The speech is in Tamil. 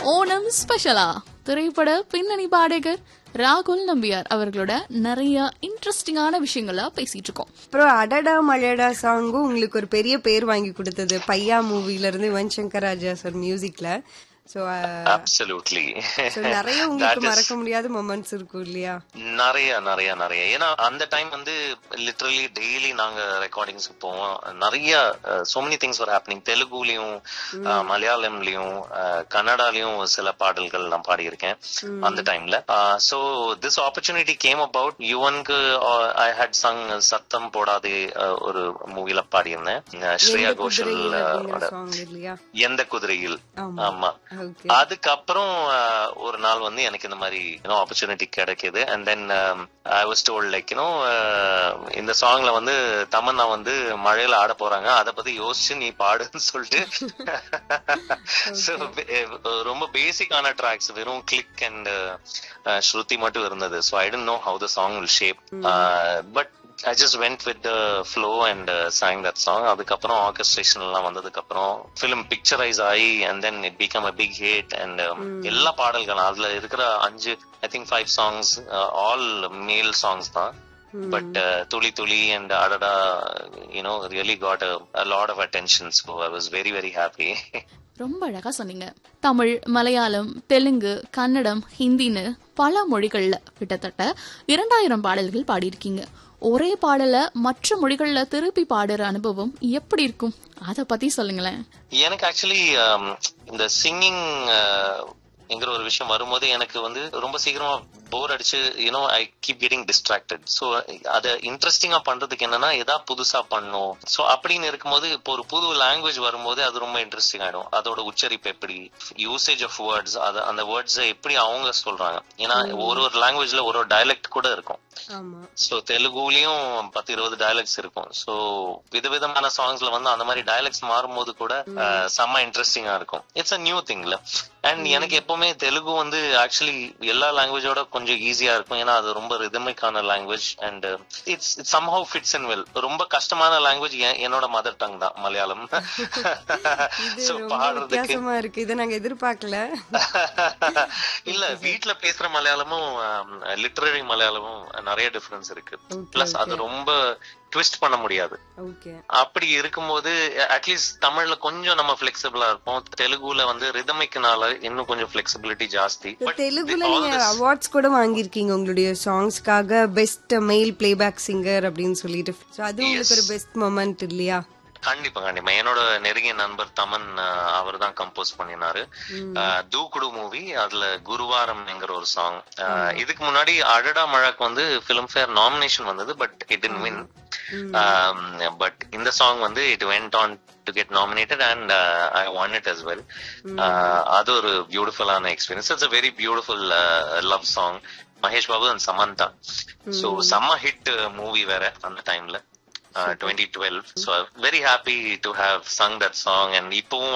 ஓணம் ஸ்பெஷலா திரைப்பட பின்னணி பாடகர் ராகுல் நம்பியார் அவர்களோட நிறைய இன்ட்ரெஸ்டிங்கான விஷயங்கள பேசிட்டு இருக்கோம் அப்புறம் அடடா மழையடா சாங்கும் உங்களுக்கு ஒரு பெரிய பேர் வாங்கி கொடுத்தது பையா மூவில இருந்து யுவன் சங்கர் ராஜா சார் மியூசிக்ல சோ அப்சல்யூட்லி நிறைய உங்களுக்கு மறக்க முடியாத மொமெண்ட்ஸ் இருக்கும் இல்லையா நிறைய நிறைய நிறைய ஏன்னா அந்த டைம் வந்து லிட்டரலி டெய்லி நாங்க ரெக்கார்டிங்ஸ்க்கு போவோம் நிறைய சோ மெனி திங்ஸ் ஒரு ஹேப்பனிங் தெலுங்குலயும் அஹ், மலையாளம்லயும் அஹ், கன்னடாலயும் சில பாடல்கள் நான் பாடியிருக்கேன் அந்த டைம்ல so this opportunity came about யுவனுக்கு ஐ ஹேட் சங் சத்தம் போடாதே அஹ், ஒரு மூவில பாடியிருந்தேன் ah, Shreya Ghoshal ah, song இல்லையா எந்த குதிரையில் ஆமா. ஆமா ஓகே அதுக்கப்புறம் அஹ், ஒரு நாள் வந்து எனக்கு இந்த மாதிரி யூனோ ஆப்பர்ச்சுனிட்டி கிடைக்குது and then I was told like you know இந்த சாங்ல வந்து தமன்னா வந்து மழையில ஆட போறாங்க அத பத்தி யோசிச்சு நீ பாடுன்னு சொல்லிட்டு So, eh, ரொம்ப பேசிக்கான ட்ராக்ஸ் வெறும் கிளிக் அண்ட் ஸ்ருதி மட்டும் இருந்தது so I don't know how the song will shape but I just went with the flow and song that song அதுக்கப்புறம் ஆர்கஸ்ட்ரேஷன் எல்லாம் வந்ததுக்கு அப்புறம் ஃபிலிம் பிக்சரைஸ் ஆகி and then it become a big hit and எல்லா பாடல்களும் அதுல இருக்கிற அஞ்சு I think five songs all male songs தான் பட் துளி துளி அண்ட் அடடா you know really got a lot of attention so I was very very happy ரொம்ப அழகா சொன்னீங்க தமிழ் மலையாளம் தெலுங்கு கன்னடம் ஹிந்தின்னு பல மொழிகள்ல கிட்டத்தட்ட இரண்டாயிரம் பாடல்கள் பாடியிருக்கீங்க ஒரே பாடல மற்ற மொழிகள்ல திருப்பி பாடுற அனுபவம் எப்படி இருக்கும் அத பத்தி சொல்லுங்களேன் எனக்கு ஆக்சுவலி இந்த சிங்கிங் என்கிற ஒரு விஷயம் வரும்போது எனக்கு வந்து ரொம்ப சீக்கிரமா போர் அடிச்சு you know I keep getting distracted so அதை இன்ட்ரெஸ்டிங்கா பண்றதுக்கு என்னன்னா எதா புதுசா பண்ணும் ஸோ அப்படின்னு இருக்கும்போது இப்போ ஒரு புது லாங்குவேஜ் வரும்போது அது ரொம்ப இன்ட்ரெஸ்டிங் ஆயிடும் அதோட உச்சரிப்பு எப்படி யூசேஜ் ஆஃப் வேர்ட்ஸ் அது அந்த வேர்ட்ஸை எப்படி அவங்க சொல்றாங்க ஏன்னா ஒரு ஒரு லாங்குவேஜ்ல ஒரு ஒரு டயலெக்ட் கூட இருக்கும் ஆமா சோ தெலுங்குலயும் பத்து இருபது டயலெக்ட்ஸ் இருக்கும் சோ விதவிதமான சாங்ஸ்ல வந்து அந்த மாதிரி டயலெக்ட்ஸ் மாறும்போது கூட அஹ், செம்ம இன்ட்ரெஸ்டிங்கா இருக்கும் இட்ஸ் அ நியூ திங்ல அண்ட் எனக்கு எப்பவுமே தெலுங்கு வந்து ஆக்சுவலி எல்லா லாங்குவேஜோட கொஞ்சம் ஈஸியா இருக்கும் ஏன்னா அது ரொம்ப ரிதமிக்கான language and it's it's somehow fits and well ரொம்ப கஷ்டமான லாங்குவேஜ் என்னோட மதர் டங் தான் மலையாளம் இது சோ ரொம்ப பாடுறதுக்கு வித்தியாசமா இருக்கு இதை நாங்க எதிர்பார்க்கல இல்ல வீட்ல பேசுற மலையாளமும் லிட்டரரி மலையாளமும் நிறைய டிஃபரன்ஸ் இருக்கு Okay, பிளஸ் அது ரொம்ப ட்விஸ்ட் பண்ண முடியாது ஓகே அப்படி இருக்கும்போது அட்லீஸ்ட் தமிழ்ல கொஞ்சம் நம்ம பிளெக்சிபிளா இருப்போம் தெலுங்குல வந்து ரிதமிக்னால இன்னும் கொஞ்சம் பிளெக்சிபிலிட்டி ஜாஸ்தி இப்ப But தெலுங்குல with all நீங்க this- அவார்ட்ஸ் கூட வாங்கியிருக்கீங்க உங்களுடைய சாங்ஸ்க்காக பெஸ்ட் மெயில் பிளேபேக் சிங்கர் அப்படின்னு சொல்லிட்டு So அது உங்களுக்கு ஒரு பெஸ்ட் மொமெண்ட் இல்லையா கண்டிப்பா கண்டிப்பா என்னோட நெருங்கிய நண்பர் தமன் அவர் தான் கம்போஸ் பண்ணினாரு அஹ், தூக்குடு மூவி அதுல குருவாரம் என்கிற ஒரு சாங் இதுக்கு முன்னாடி அடடா மழாக்கு வந்து பிலிம்ஃபேர் நாமினேஷன் வந்தது but it in win but இந்த சாங் வந்து it went on to get nominated and I won it as well அது ஒரு பியூட்டிஃபுல்லான experience it's a very beautiful love song Mahesh Babu and Samantha so செம்ம ஹிட் மூவி வேற அந்த டைம்ல twenty twelve so very happy to have sung that song and இப்பவும்